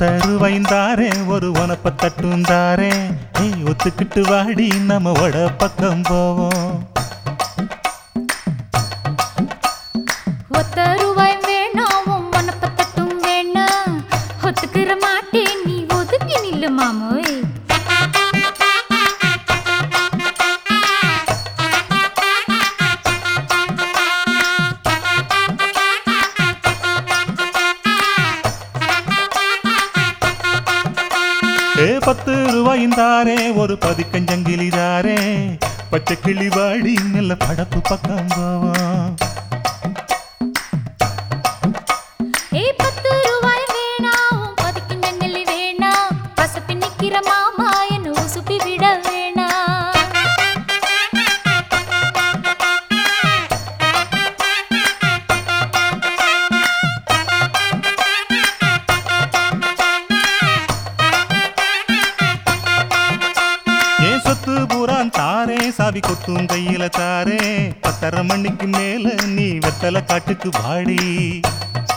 ஒத்த ரூபாய்ந்தாரே ஒரு உனப்ப தட்டுந்தாரே ஏய் ஒத்துக்கிட்டு வாடி நம்ம வட பக்கம் போவோம் ஒத்த ரூபாய் வேணாம் உன் மனப்பத்தட்டும் வேணாம் ஒத்துக்கிற மாட்டேன் நீ ஒதுங்கி நில்லு மாமோய் ஏ பத்து ரூபாய்ந்தாரே ஒரு பதிக்கஞ்சங்கிலி தாரே பச்சை கிளி வாடி நல்ல படப்பு பக்கம் போவோம் ஏய் பத்து ரூபாய் வேணாம் உன் பதிக்கின்ற நெல்லி வேணாம் பசப்பி நிக்கிற மாமா என்ன உசுப்பி விட வேணாம் ஏன் சொத்து பூரான் தாரே சாவி கொத்தும் கையில தாரே பத்தரை மணிக்கு மேல நீ வெத்தலை காட்டுக்கு வாடி